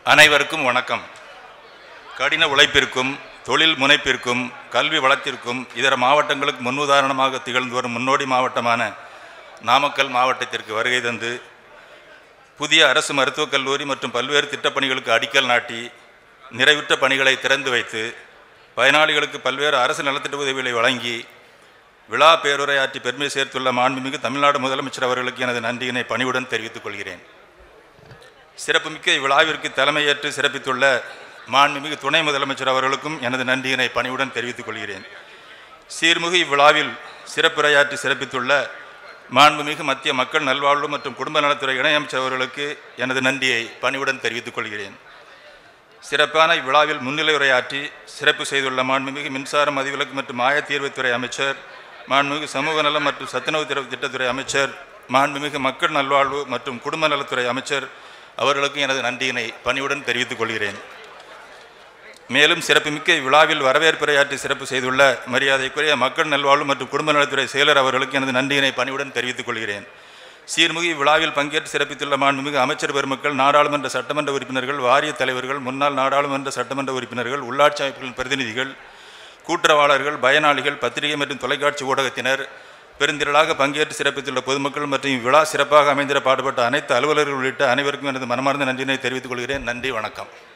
அனைவருக்கும் வணக்கம் கடின உழைப்பிற்கும் தொழில் முனைப்பிற்கும் கல்வி வளத்திற்கும் இதர மாவட்டங்களுக்கு முன்னுதாரணமாக திகழ்ந்து வரும் முன்னோடி மாவட்டமான நாமக்கல் மாவட்டத்திற்கு வருகை தந்து புதிய அரசு மருத்துவக் கல்லூரி மற்றும் பல்வேறு திட்டப்பணிகளுக்கு அடிக்கல் நாட்டி நிறைவுற்ற பணிகளை திறந்து வைத்து பயனாளிகளுக்கு பல்வேறு அரசு நலத்திட்ட உதவிகளை வழங்கி விழா பேருரையாற்றி பெருமை சேர்த்துள்ள மாண்புமிகு தமிழ்நாடு முதலமைச்சர் அவர்களுக்கு எனது நன்றியினை பணிவுடன் தெரிவித்துக் கொள்கிறேன் சிறப்புமிக்க இவ்விழாவிற்கு தலைமையேற்று சிறப்பித்துள்ள மாண்புமிகு துணை முதலமைச்சர் அவர்களுக்கும் எனது நன்றியினை பணிவுடன் தெரிவித்துக் கொள்கிறேன் சீர்மிகு இவ்விழாவில் சிறப்புரையாற்றி சிறப்பித்துள்ள மாண்புமிகு மத்திய மக்கள் நல்வாழ்வு மற்றும் குடும்ப நலத்துறை இணையமைச்சர் அவர்களுக்கு எனது நன்றியை பணிவுடன் தெரிவித்துக் கொள்கிறேன் சிறப்பான இவ்விழாவில் முன்னிலை உரையாற்றி சிறப்பு செய்துள்ள மாண்புமிகு மின்சாரம் மதிவிலக்கு மற்றும் ஆயத்தீர்வுத்துறை அமைச்சர் மாண்புமிகு சமூக நலம் மற்றும் சத்துணவு திட்ட திட்டத்துறை அமைச்சர் மாண்புமிகு மக்கள் நல்வாழ்வு மற்றும் குடும்ப நலத்துறை அமைச்சர் அவர்களுக்கு எனது நன்றியினை பணிவுடன் தெரிவித்துக் கொள்கிறேன் மேலும் சிறப்புமிக்க இவ்விழாவில் வரவேற்புரையாற்றி சிறப்பு செய்துள்ள மரியாதைக்குரிய மக்கள் நல்வாழ்வு மற்றும் குடும்ப நலத்துறை செயலர் அவர்களுக்கு எனது நன்றியினை பணிவுடன் தெரிவித்துக் கொள்கிறேன் சீர்மிகு இவ்விழாவில் பங்கேற்று சிறப்பித்துள்ள மாண்புமிகு அமைச்சர் பெருமக்கள் நாடாளுமன்ற சட்டமன்ற உறுப்பினர்கள் வாரிய தலைவர்கள் முன்னாள் நாடாளுமன்ற சட்டமன்ற உறுப்பினர்கள் உள்ளாட்சி அமைப்புகளின் பிரதிநிதிகள் கூட்டுறவாளர்கள் பயனாளிகள் பத்திரிகை மற்றும் தொலைக்காட்சி ஊடகத்தினர் பெருந்திரளாக பங்கேற்று சிறப்பித்துள்ள பொதுமக்கள் மற்றும் இவ்விழா சிறப்பாக அமைந்திட பாடுபட்ட அனைத்து அலுவலர்கள் உள்ளிட்ட அனைவருக்கும் எனது மனமார்ந்த நன்றியினை தெரிவித்துக் கொள்கிறேன் நன்றி வணக்கம்